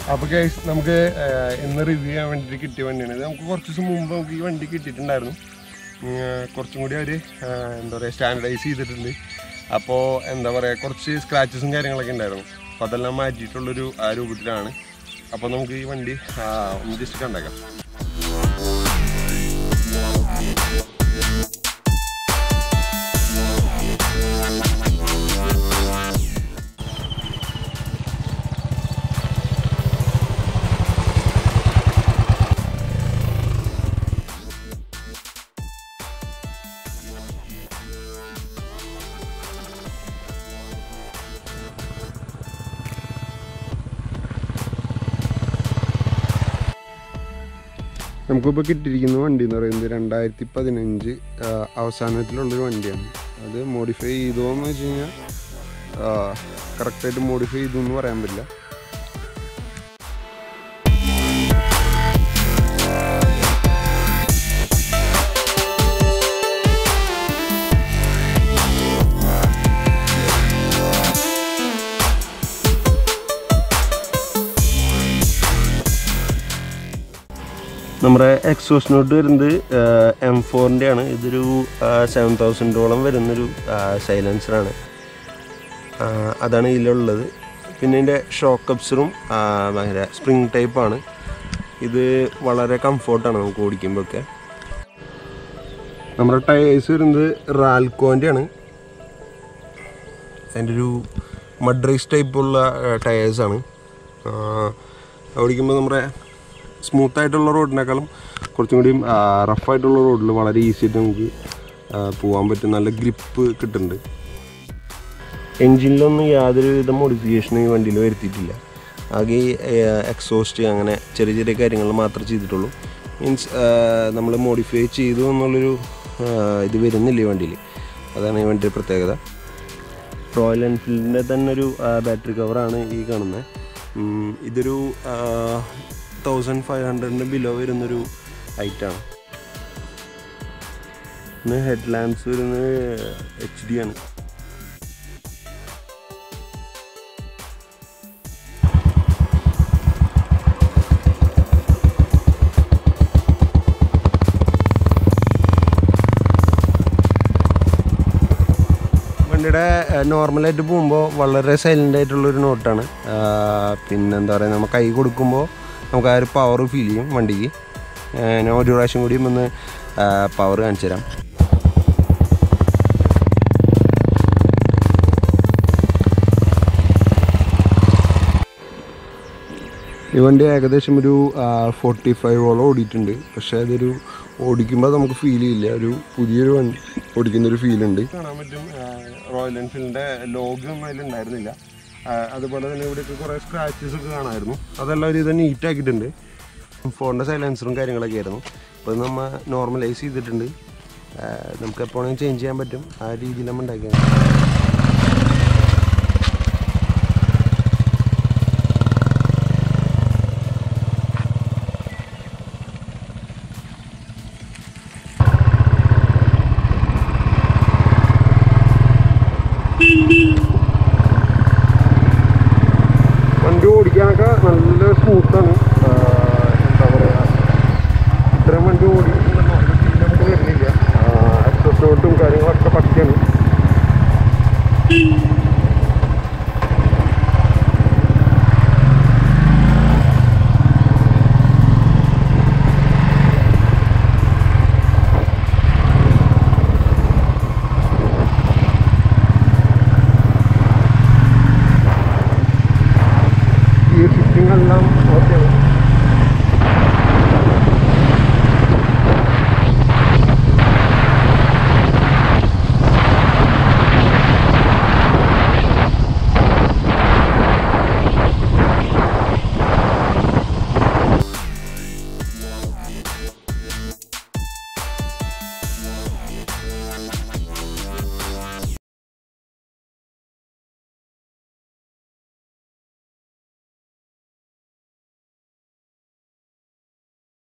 അപ്പോൾ ഗൈസ് നമുക്ക് ആഹ്, ഇന്ന് റിവ്യൂ ചെയ്യാൻ വേണ്ടിയിട്ട് കിട്ടിയ വണ്ടിയാണ് ഇത് നമുക്ക് കുറച്ച് ദിവസം മുമ്പ് നമുക്ക് ഈ വണ്ടി കിട്ടിയിട്ടുണ്ടായിരുന്നു ഉം, ആഹ്, കുറച്ചും കൂടി അവർ എന്താ പറയുക സ്റ്റാൻഡർഡൈസ് ചെയ്തിട്ടുണ്ട് അപ്പോൾ എന്താ പറയുക കുറച്ച് സ്ക്രാച്ചസും കാര്യങ്ങളൊക്കെ ഉണ്ടായിരുന്നു അപ്പോൾ അതെല്ലാം മാറ്റിയിട്ടുള്ളൊരു ആ രൂപത്തിലാണ് അപ്പോൾ നമുക്ക് ഈ വണ്ടി ആഹ്, ഒന്ന് ജസ്റ്റ് കണ്ടേക്കാം നമുക്കിപ്പോൾ കിട്ടിയിരിക്കുന്ന വണ്ടി എന്ന് പറയുന്നത് രണ്ടായിരത്തി പതിനഞ്ച് അവസാനത്തിലുള്ളൊരു വണ്ടിയാണ് അത് മോഡിഫൈ ചെയ്തോ എന്ന് വെച്ച് കഴിഞ്ഞാൽ കറക്റ്റായിട്ട് മോഡിഫൈ ചെയ്തു എന്ന് പറയാൻ പറ്റില്ല നമ്മുടെ എക്സോസ് നോട്ട് വരുന്നത് എം ഫോറിൻ്റെ ആണ് ഇതൊരു സെവൻ തൗസൻഡോളം വരുന്നൊരു സൈലൻസറാണ് അതാണ് ഇതിലുള്ളത് പിന്നെ ഇതിൻ്റെ ഷോക്ക് അപ്സറും ഭയങ്കര സ്പ്രിങ് ടൈപ്പാണ് ഇത് വളരെ കംഫോർട്ടാണ് നമുക്ക് ഓടിക്കുമ്പോഴൊക്കെ നമ്മുടെ ടയേഴ്സ് വരുന്നത് റാൽക്കോൻ്റെ ആണ് അതിൻ്റെ ഒരു മഡ് റേസ് ടൈപ്പുള്ള ടയേഴ്സാണ് ഓടിക്കുമ്പോൾ നമ്മുടെ സ്മൂത്ത് ആയിട്ടുള്ള റോഡിനേക്കാളും കുറച്ചും കൂടി റഫായിട്ടുള്ള റോഡിൽ വളരെ ഈസി ആയിട്ട് നമുക്ക് ആ, പോകാൻ പറ്റും നല്ല ഗ്രിപ്പ് കിട്ടുന്നുണ്ട് എൻജിനിലൊന്നും യാതൊരു വിധ മോഡിഫിക്കേഷനും ഈ വണ്ടിയിൽ വരുത്തിയിട്ടില്ല ആകെ എക്സോസ്റ്റ് അങ്ങനെ ചെറിയ ചെറിയ കാര്യങ്ങൾ മാത്രമേ ചെയ്തിട്ടുള്ളൂ മീൻസ് നമ്മൾ മോഡിഫൈ ചെയ്തു എന്നുള്ളൊരു ആ, ഇത് വരുന്നില്ല ഈ വണ്ടിയിൽ അതാണ് ഈ വണ്ടിയുടെ പ്രത്യേകത റോയൽ എൻഫീൽഡിൻ്റെ തന്നെ ഒരു ബാറ്ററി കവറാണ് ഈ കാണുന്നത് ഉം, ഇതൊരു തൗസൻഡ് ഫൈവ് ഹൺഡ്രഡിന് ബിലോ വരുന്നൊരു ഐറ്റാണ് പിന്നെ ഹെഡ് ലാമ്പ്സ് വരുന്നത് എച്ച് ഡി ആണ് വണ്ടിയുടെ നോർമലായിട്ട് പോകുമ്പോൾ വളരെ സൈലൻ്റ് ആയിട്ടുള്ളൊരു നോട്ടാണ് പിന്നെ എന്താ പറയുക നമ്മൾ കൈ കൊടുക്കുമ്പോൾ നമുക്ക് ആ ഒരു പവർ ഫീൽ ചെയ്യും വണ്ടിക്ക് ആ, ഞാൻ ഒരു പ്രാവശ്യം കൂടിയും ഒന്ന് പവർ കാണിച്ചു തരാം ഈ വണ്ടി ഏകദേശം ഒരു ഫോർട്ടി ഫൈവോളം ഓടിയിട്ടുണ്ട് പക്ഷേ അതൊരു ഓടിക്കുമ്പോൾ നമുക്ക് ഫീൽ ചെയ്യില്ല ഒരു പുതിയൊരു വണ്ടി ഓടിക്കുന്ന ഒരു ഫീൽ ഉണ്ട് കാണാൻ പറ്റും റോയൽ എൻഫീൽഡിൻ്റെ ലോഗ് ഒന്നും അതിലുണ്ടായിരുന്നില്ല ആ, അതുപോലെ തന്നെ ഇവിടെയൊക്കെ കുറേ സ്ക്രാച്ചസ് ഒക്കെ കാണാമായിരുന്നു അതെല്ലാം ഒരു ഇത് നീറ്റ് ആക്കിയിട്ടുണ്ട് ഫോണിൻ്റെ സൈലൻസറും കാര്യങ്ങളൊക്കെ ആയിരുന്നു അപ്പോൾ ഇത് നമ്മൾ നോർമലൈസ് ചെയ്തിട്ടുണ്ട് ആ, നമുക്ക് എപ്പോഴും ചേഞ്ച് ചെയ്യാൻ പറ്റും ആ രീതിയിൽ നമ്മൾ ഉണ്ടാക്കിയത്